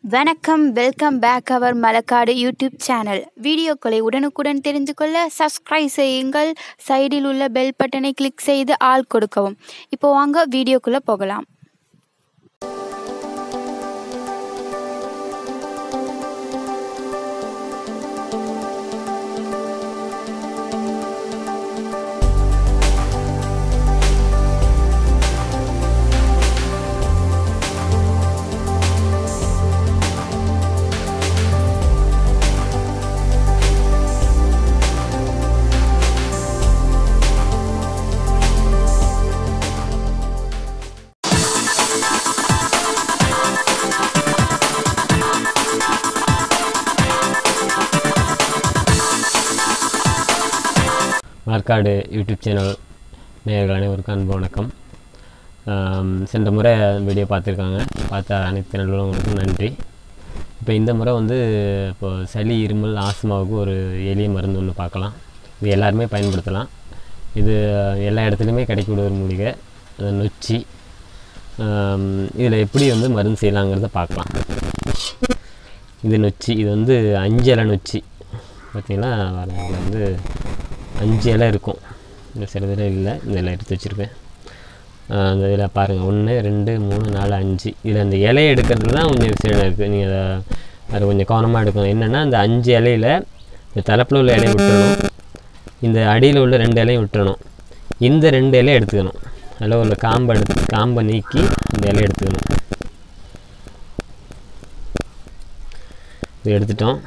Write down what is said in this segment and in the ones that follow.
வணக்கம் welcome back our Malakkadu YouTube channel வீடியோக்களை உடனுக்குடன் தெரிந்து கொள்ள சப்ஸ்கிரைப் செய்யுங்கள் சைடில் உள்ள பெல் பட்டனை கிளிக் செய்து ஆள் கொடுக்கவும் இப்போ வாங்க வீடியோக்குள்ளே போகலாம் மார்க்காடு யூடியூப் சேனல் நேயர்கள் அனைவருக்கும் அன்பு வணக்கம் ஆம், சென்ற முறை வீடியோ பார்த்துருக்காங்க பார்த்த அனைத்து நல்லவங்களுக்கும் நன்றி இப்போ இந்த முறை வந்து இப்போ சளி இருமல் ஆஸ்மாவுக்கு ஒரு எளிய மருந்து ஒன்று பார்க்கலாம் இது எல்லாருமே பயன்படுத்தலாம் இது எல்லா இடத்துலையுமே கிடைக்கக்கூடிய ஒரு மூலிகை அது நொச்சி இதில் எப்படி வந்து மருந்து செய்யலாங்கிறத பார்க்கலாம் இது நொச்சி இது வந்து அஞ்சு இலை நொச்சி பார்த்தீங்கன்னா இதில் வந்து அஞ்சு இலை இருக்கும் இந்த சில இதில் இல்லை இந்த இலை எடுத்து வச்சுருக்கேன் ஆஹ் அந்த இதில் பாருங்கள் ஒன்று ரெண்டு மூணு நாலு அஞ்சு இதில் அந்த இலையை எடுக்கிறதுல தான் கொஞ்சம் விஷயம் இருக்குது நீங்கள் அதை அது கொஞ்சம் கவனமாக எடுக்கணும் என்னென்னா அந்த அஞ்சு இலையில் இந்த தலைப்பில் உள்ள இலையை விட்டுறணும் இந்த அடியில் உள்ள ரெண்டு இலையும் விட்டுறணும் இந்த ரெண்டு இலையை எடுத்துக்கணும் அதில் உள்ள காம்பை எடுத்து காம்பை நீக்கி இந்த இலையை எடுத்துக்கணும் இது எடுத்துட்டோம்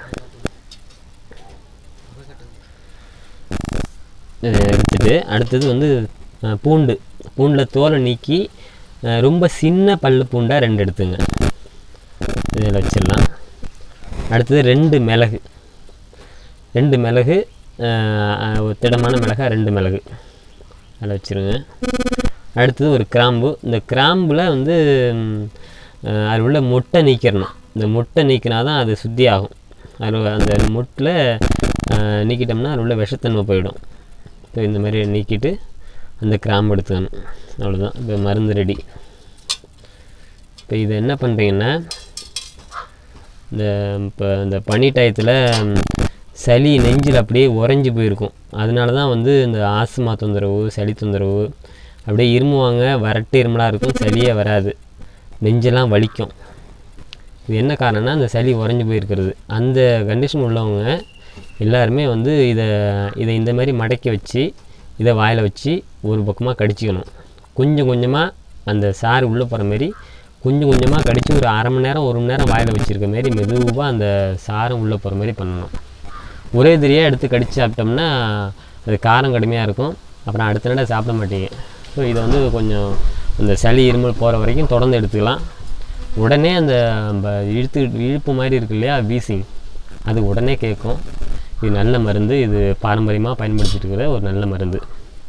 இதை எடுத்துட்டு அடுத்தது வந்து அஹ், பூண்டு பூண்டில் தோலை நீக்கி அஹ், ரொம்ப சின்ன பல்லு பூண்டாக ரெண்டு எடுத்துங்க இதில் வச்சிடலாம் அடுத்தது ரெண்டு மிளகு ரெண்டு மிளகு அஹ், அஹ், ஒரு திடமான மிளகா ரெண்டு மிளகு அதில் வச்சுருங்க அடுத்தது ஒரு கிராம்பு இந்த கிராம்பில் வந்து ம், அஹ், அதில் உள்ள முட்டை நீக்கிடணும் இந்த முட்டை நீக்கினா தான் அது சுத்தி ஆகும் அதில் அந்த முட்டில் நீக்கிட்டோம்னா அதில் உள்ள விஷத்தன்மை போயிடும் இப்போ இந்த மாதிரி நீக்கிட்டு அந்த கிராம்பு எடுத்துக்கணும் அவ்வளோதான் இப்போ மருந்து ரெடி இப்போ இதை என்ன பண்ணுறீங்கன்னா இந்த இப்போ இந்த பனி டயத்தில் சளி நெஞ்சில் அப்படியே உறைஞ்சி போயிருக்கும் அதனால தான் வந்து இந்த ஆஸ்மா தொந்தரவு சளி தொந்தரவு அப்படியே இருமுவாங்க வறட்டு இருமலாக இருக்கும் சளியே வராது நெஞ்செல்லாம் வலிக்கும் இது என்ன காரணம்னா அந்த சளி உறைஞ்சி போயிருக்கிறது அந்த கண்டிஷன் உள்ளவங்க எல்லாருமே வந்து இதை இதை இந்த மாதிரி மடக்கி வச்சு இதை வாயில் வச்சு ஒரு பக்கமாக கடிச்சிக்கணும் கொஞ்சம் கொஞ்சமாக அந்த சாறு உள்ளே போகிற மாதிரி கொஞ்சம் கொஞ்சமாக கடித்து ஒரு அரை மணி நேரம் ஒரு மணி நேரம் வாயில் வச்சுருக்க மாதிரி மெதுவாக அந்த சாரம் உள்ளே போகிற மாதிரி பண்ணணும் ஒரே தெரியாக எடுத்து கடிச்சு சாப்பிட்டோம்னா அது காரம் கடுமையாக இருக்கும் அப்புறம் அடுத்த நாள் சாப்பிட மாட்டீங்க ஸோ இதை வந்து கொஞ்சம் அந்த சளி இருமல் போகிற வரைக்கும் தொடர்ந்து எடுத்துக்கலாம் உடனே அந்த ப- இழுத்து இழுப்பு மாதிரி இருக்கு இல்லையா வீசிங் அது உடனே கேட்கும் இது நல்ல மருந்து இது பாரம்பரியமாக பயன்படுத்திட்டு இருக்கிற ஒரு நல்ல மருந்து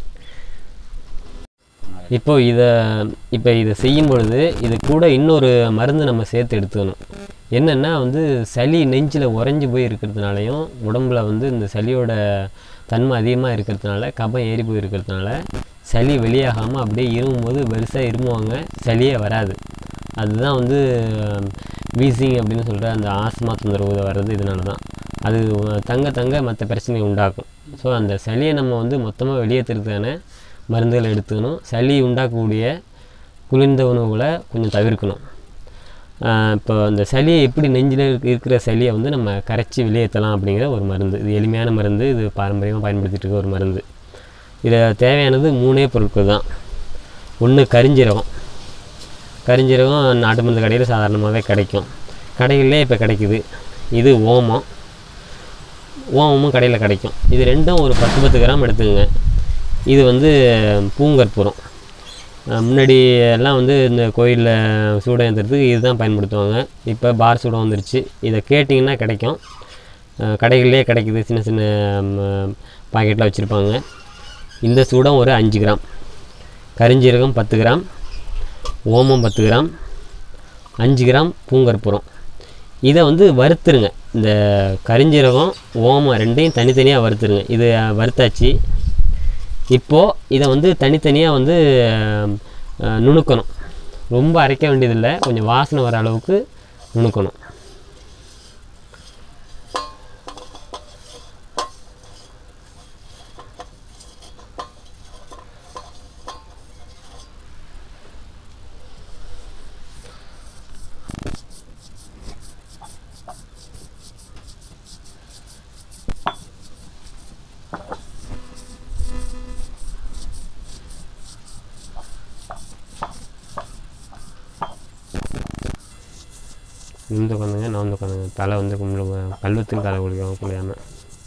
இப்போ இதை இப்போ இதை செய்யும் பொழுது இது கூட இன்னொரு மருந்து நம்ம சேர்த்து எடுத்துக்கணும் என்னென்னா வந்து சளி நெஞ்சில் உறைஞ்சி போய் இருக்கிறதுனாலையும் உடம்புல வந்து இந்த சளியோட தன்மை அதிகமாக இருக்கிறதுனால கபம் ஏறி போய் இருக்கிறதுனால சளி வெளியாகாமல் அப்படியே இருமும்போது பெருசாக இருமுவாங்க சளியே வராது அதுதான் வந்து வீசிங் அப்படின்னு சொல்கிற அந்த ஆஸ்மா தொந்தரவு வர்றது இதனால தான் அது தங்க தங்க மற்ற பிரச்சனையை உண்டாக்கும் ஸோ அந்த சளியை நம்ம வந்து மொத்தமாக வெளியேற்றுறதுக்கான மருந்துகளை எடுத்துக்கணும் சளி உண்டாக்கக்கூடிய குளிர்ந்த உணவுகளை கொஞ்சம் தவிர்க்கணும் ஆஹ் இப்போ அந்த சளியை எப்படி நெஞ்சில் இருக்கிற சளியை வந்து நம்ம கரைச்சி வெளியேற்றலாம் அப்படிங்கிற ஒரு மருந்து இது எளிமையான மருந்து இது பாரம்பரியமாக பயன்படுத்திட்டு இருக்க ஒரு மருந்து இதில் தேவையானது மூணே பொருட்கள் தான் ஒன்று கரிஞ்சீரகம் கரிஞ்சீரகம் நாட்டு மருந்து கடையில் சாதாரணமாகவே கிடைக்கும் கடைகளிலே இப்போ கிடைக்குது இது ஓமம் ஓமமும் கடையில் கிடைக்கும் இது ரெண்டும் ஒரு பத்து பத்து கிராம் எடுத்துக்கங்க இது வந்து பூங்கற்பூரம் அஹ் முன்னாடி எல்லாம் வந்து இந்த கோயிலில் சூடம் ஏற்றுறதுக்கு இதுதான் பயன்படுத்துவாங்க இப்போ பார் சூடம் வந்துருச்சு இதை கேட்டிங்கன்னா கிடைக்கும் அஹ் கடைகளிலே கிடைக்குது சின்ன சின்ன பாக்கெட்டில் வச்சுருப்பாங்க இந்த சூடம் ஒரு அஞ்சு கிராம் கரிஞ்சீரகம் பத்து கிராம் ஓமம் பத்து கிராம் அஞ்சு கிராம் பூங்கற்பூரம் இதை வந்து வறுத்துருங்க இந்த கரிஞ்சீரகம் ஓமம் ரெண்டையும் தனித்தனியாக வறுத்துருங்க இது அஹ், வறுத்தாச்சு இப்போது இதை வந்து தனித்தனியாக வந்து அஹ், நுணுக்கணும் ரொம்ப அரைக்க வேண்டியதில்லை கொஞ்சம் வாசனை வர அளவுக்கு நுணுக்கணும் நிமிந்து உட்காந்துங்க நான் வந்து உட்காந்துங்க தலை வந்து கும்பிடுங்க கல்வத்துக்கு தலை குளிக்கும் குளியாமல்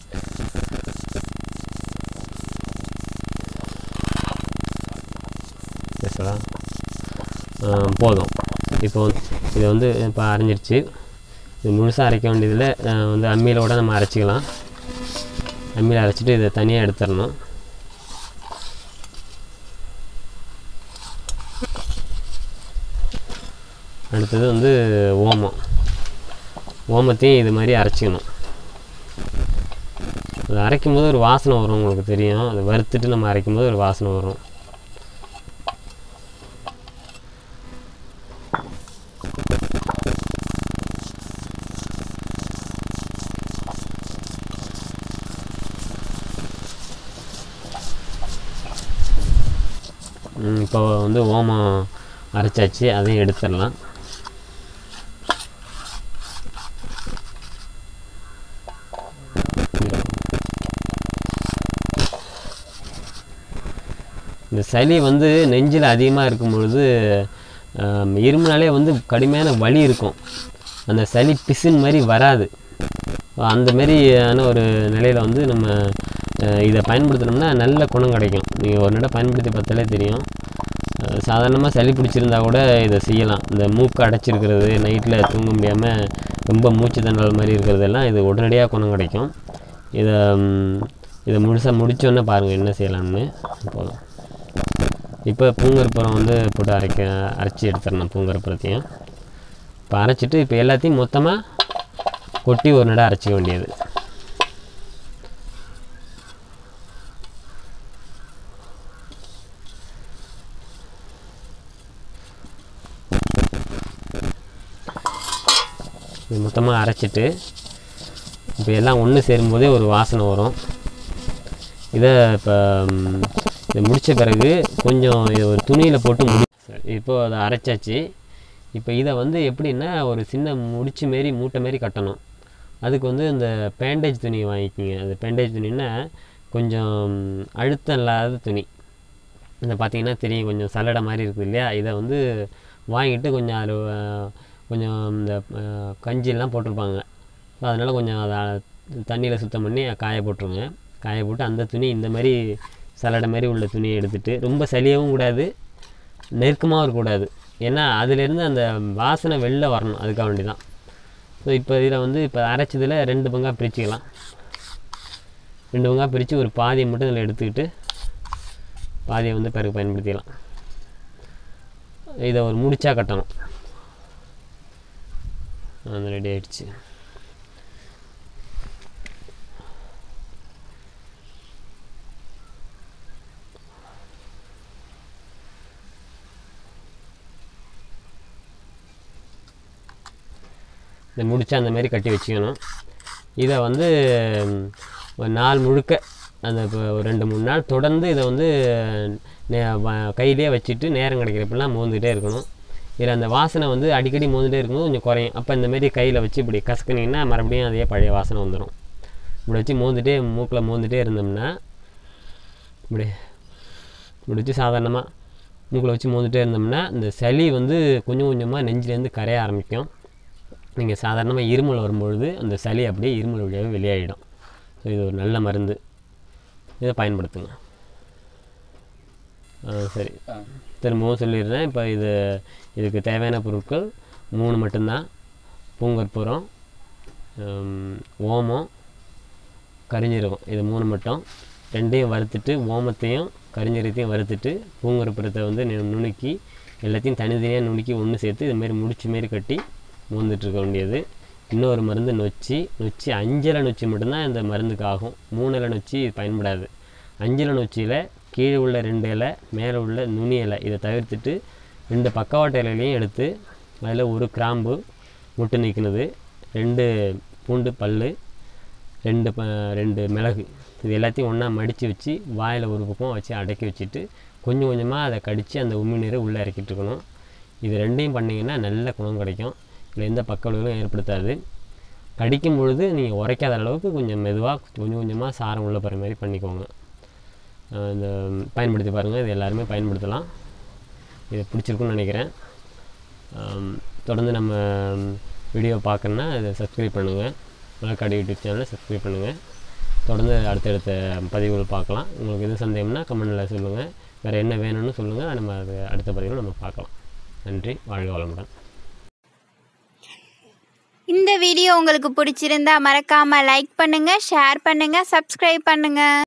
பேசலாம் போதும் இப்போ வந்து இது வந்து இப்போ அரைஞ்சிருச்சு இது முழுசாக அரைக்க வேண்டியதில் அஹ், வந்து அம்மியிலோட நம்ம அரைச்சிக்கலாம் அம்மியில் அரைச்சிட்டு இதை தனியாக எடுத்துடணும் அடுத்தது வந்து ஓமம் ஓமத்தையும் இது மாதிரி அரைச்சிக்கணும் அது அரைக்கும் போது ஒரு வாசனை வரும் உங்களுக்கு தெரியும் அதை வறுத்துட்டு நம்ம அரைக்கும் போது ஒரு வாசனை வரும் ம், இப்போ வந்து ஓமம் அரைச்சாச்சு அதையும் எடுத்துடலாம் இந்த சளி வந்து நெஞ்சில் அதிகமாக இருக்கும் பொழுது ஆம், இருமுனாலே வந்து கடுமையான வலி இருக்கும் அந்த சளி பிசின் மாதிரி வராது அந்த மாதிரியான ஒரு நிலையில் வந்து நம்ம அஹ், இதை பயன்படுத்தினோம்னா நல்ல குணம் கிடைக்கும் நீங்கள் ஒரு நடம் பயன்படுத்தி பார்த்தாலே தெரியும் சாதாரணமாக சளி பிடிச்சிருந்தா கூட இதை செய்யலாம் இந்த மூக்கு அடைச்சிருக்கிறது நைட்டில் தூங்க முடியாமல் ரொம்ப மூச்சு திணறல் மாதிரி இருக்கிறதெல்லாம் இது உடனடியாக குணம் கிடைக்கும் இதை ம், இதை முழுசாக முடித்தோன்னே பாருங்கள் என்ன செய்யலாம்னு போதும் இப்போ பூங்கற்புறம் வந்து போட்டு அரைக்க அரைச்சி எடுத்துடணும் பூங்கற்புறத்தையும் இப்போ அரைச்சிட்டு இப்போ எல்லாத்தையும் மொத்தமாக கொட்டி ஒரு நட அரைச்சிக்க வேண்டியது இது மொத்தமாக அரைச்சிட்டு இப்போ எல்லாம் ஒன்று சேரும்போதே ஒரு வாசனை வரும் இதை இப்போ ம், இதை முடித்த பிறகு கொஞ்சம் இதை ஒரு துணியில் போட்டு முடி சரி, இப்போ அதை அரைச்சாச்சு இப்போ இதை வந்து எப்படின்னா ஒரு சின்ன முடிச்சு மாரி மூட்டை மாரி கட்டணும் அதுக்கு வந்து இந்த பேண்டேஜ் துணி வாங்கிக்கிங்க அது பேண்டேஜ் துணின்னா கொஞ்சம் அழுத்தம் இல்லாத துணி இந்த பார்த்தீங்கன்னா தெரியும் கொஞ்சம் சல்லடை மாதிரி இருக்குது இல்லையா இதை வந்து வாங்கிட்டு கொஞ்சம் அதில் கொஞ்சம் இந்த அஹ், கஞ்சியெல்லாம் போட்டிருப்பாங்க ஸோ அதனால் கொஞ்சம் அதை தண்ணியில் சுத்தம் பண்ணி காய போட்டுருங்க காய போட்டு அந்த துணி இந்த மாதிரி சல்லடை மாதிரி உள்ள துணியை எடுத்துட்டு ரொம்ப சலியவும் கூடாது நெருக்கமாகவும் இருக்கக்கூடாது ஏன்னா அதுலேருந்து அந்த வாசனை வெளில வரணும் அதுக்காக வேண்டி தான் ஸோ இப்போ இதில் வந்து இப்போ அரைச்சதில் ரெண்டு பங்காக பிரிச்சுக்கலாம் ரெண்டு பங்காக பிரித்து ஒரு பாதியை மட்டும் இதில் எடுத்துக்கிட்டு பாதியை வந்து பிறகு பயன்படுத்திக்கலாம் இதை ஒரு முடிச்சா கட்டணும் அந்த ரெடி ஆயிடுச்சு இந்த முடிச்சா அந்த மாதிரி கட்டி வச்சுக்கணும் இதை வந்து ம், ஒரு நாள் முழுக்க அந்த இப்போ ஒரு ரெண்டு மூணு நாள் தொடர்ந்து இதை வந்து நே வ- கையிலே வச்சுட்டு நேரம் கிடைக்கிறப்பெல்லாம் மோந்துகிட்டே இருக்கணும் இதில் அந்த வாசனை வந்து அடிக்கடி மோந்துகிட்டே இருக்கும்போது கொஞ்சம் குறையும் அப்போ இந்த மாதிரி கையில் வச்சு இப்படி கசக்குனீங்கன்னா மறுபடியும் அதே பழைய வாசனை வந்துடும் இப்படி வச்சு மோந்துட்டே மூக்கில் மோந்துட்டே இருந்தோம்னா இப்படி இப்படி வச்சு சாதாரணமாக மூக்கில் வச்சு மோந்துட்டே இருந்தோம்னா இந்த சளி வந்து கொஞ்சம் கொஞ்சமாக நெஞ்சிலேருந்து கரைய ஆரம்பிக்கும் நீங்கள் சாதாரணமாக இருமல் வரும்பொழுது அந்த சளி அப்படியே இருமல் வழியாகவே வெளியாகிடும் ஸோ இது ஒரு நல்ல மருந்து இதை பயன்படுத்துங்க ஆ, சரி திரும்பவும் சொல்லிடுறேன் இப்போ இது இதுக்கு தேவையான பொருட்கள் மூணு மட்டும்தான் பூங்கற்பூரம் ஹம், ஓமம் கரிஞ்சீரகம் இது மூணு மட்டும் ரெண்டையும் வறுத்துட்டு ஓமத்தையும் கரிஞ்சீரகத்தையும் வறுத்துட்டு பூங்கற்புரத்தை வந்து நு- நுணுக்கி எல்லாத்தையும் தனித்தனியாக நுணுக்கி ஒன்று சேர்த்து இது மாதிரி முடிச்சு மாரி கட்டி மூந்துட்டு இருக்க வேண்டியது இன்னொரு மருந்து நொச்சி நொச்சி அஞ்சலை நொச்சி மட்டும்தான் இந்த மருந்துக்கு ஆகும் மூணிலை நொச்சி இது பயன்படாது அஞ்சலை நொச்சியில் கீழே உள்ள ரெண்டு இலை மேலே உள்ள நுனி இலை இதை தவிர்த்துட்டு ரெண்டு பக்கவாட்டு இலையிலையும் எடுத்து அதில் ஒரு கிராம்பு முட்டு நீக்கினது ரெண்டு பூண்டு பல் ரெண்டு ப ரெண்டு மிளகு இது எல்லாத்தையும் ஒன்றா மடித்து வச்சு வாயில் ஒரு பக்கம் வச்சு அடக்கி வச்சுட்டு கொஞ்சம் கொஞ்சமாக அதை கடித்து அந்த உமி நீரை உள்ளே இறக்கிட்டு இருக்கணும் இது ரெண்டையும் பண்ணிங்கன்னா நல்ல குணம் கிடைக்கும் இதில் எந்த பக்க விளைவுகளும் ஏற்படுத்தாது கடிக்கும் பொழுது நீங்கள் உரைக்காத அளவுக்கு கொஞ்சம் மெதுவாக கொஞ்சம் கொஞ்சமாக சாரம் உள்ள போகிற மாதிரி பண்ணிக்கோங்க அஹ் இந்த பயன்படுத்தி பாருங்கள் இது எல்லாருமே பயன்படுத்தலாம் இது பிடிச்சிருக்குன்னு நினைக்கிறேன் ஆம், தொடர்ந்து நம்ம வீடியோ பார்க்கணுன்னா அதை சப்ஸ்கிரைப் பண்ணுங்கள் மலக்காடு யூடியூப் சேனலை சப்ஸ்கிரைப் பண்ணுங்கள் தொடர்ந்து அடுத்தடுத்த பதிவுகள் பார்க்கலாம் உங்களுக்கு எது சந்தேகம்னா கமெண்டில் சொல்லுங்கள் வேறு என்ன வேணும்னு சொல்லுங்கள் அதை நம்ம அது அடுத்த பதிவில் நம்ம பார்க்கலாம் நன்றி வாழ்க வளமுடன் இந்த வீடியோ உங்களுக்கு பிடிச்சிருந்தா மறக்காம லைக் பண்ணுங்க ஷேர் பண்ணுங்க சப்ஸ்கிரைப் பண்ணுங்க